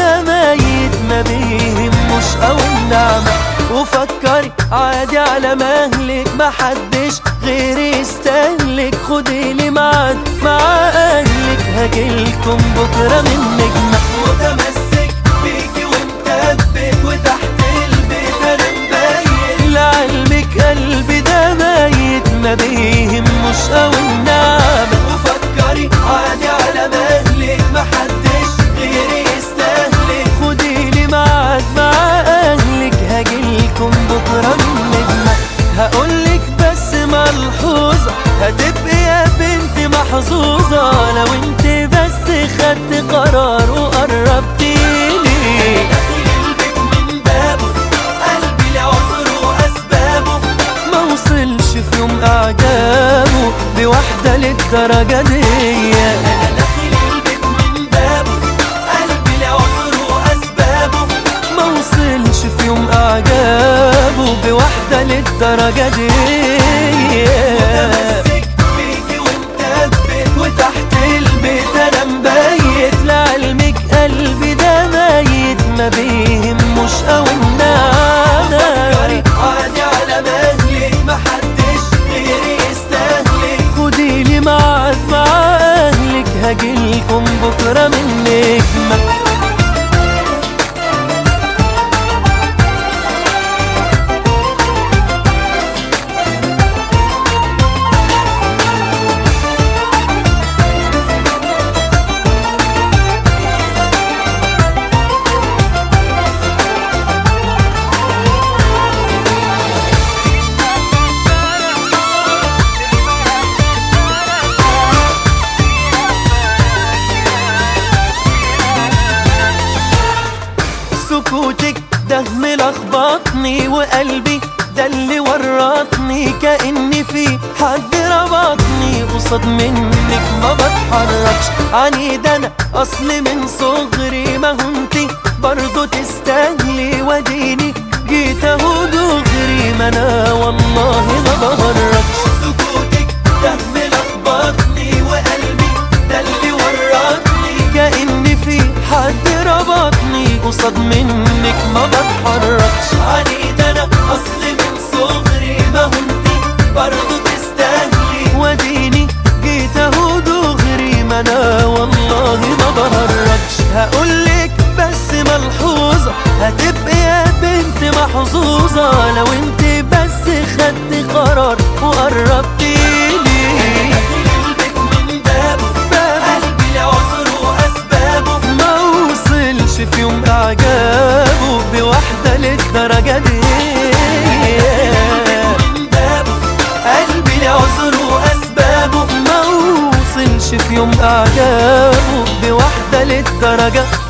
ده ميت ما بيهموش او النعمة وفكري عادي على مهلك محدش غيري يستهلك خدي لي ميعاد مع اهلك هجيلكم بكرة من نجمة متمسك بيكي ومثبت وتحت البيت انا مبين لعلمك قلبي ده ميت ما بيهموش او النعمة وفكري عادي على مهلك محدش غيري يستهلك خدي لي ميعاد مع اهلك هجيلكم بكرة من نجمة هقولك بس ملحوظة هتبقي يا بنتي محظوظة لو انت بس خدت قرار وقربتيلي من بابه قلبي لعذره واسبابه ما وصلش في يوم اعجابه بواحدة للدرجة دي انا داخل البيت من بابه قلبي لعذره واسبابه ما وصلش في يوم اعجابه بواحدة للدرجة دي متمسك بيكي ومثبت وتحت البيت انا مبيت لعلمك قلبي ده ميت ما بيهموش او النعمة عادي على مهلك محدش غيري يستهلك خدي لي ميعاد مع اهلك هجيلكم بكرة من نجمة سكوتك ده ملخبطني وقلبي ده اللي ورطني كأني في حد ربطني قصاد منك ما بتحركش عنيد انا اصل من صغري ما هو انتي برضه تستاهلي وديني جيت اهو دغري ما انا والله ما بهرجش سكوتك ده ملخبطني وقلبي ده اللي ورطني كأني في حد ربطني قصاد منك ما بتحركش عنيد انا اصل من صغري ما هو انتي برضه تستاهلي وديني جيت اهو دغري ما انا والله ما بهرجش هقولك بس ملحوظة هتبقي يا بنت محظوظة لو انت بس خدت قرار وقربتيلي من بابه قلبي لعذره واسبابه ما وصلش في يوم اعجابه بواحدة للدرجة دي من بابه قلبي لعذره واسبابه ما وصلش في يوم اعجابه بواحدة للدرجة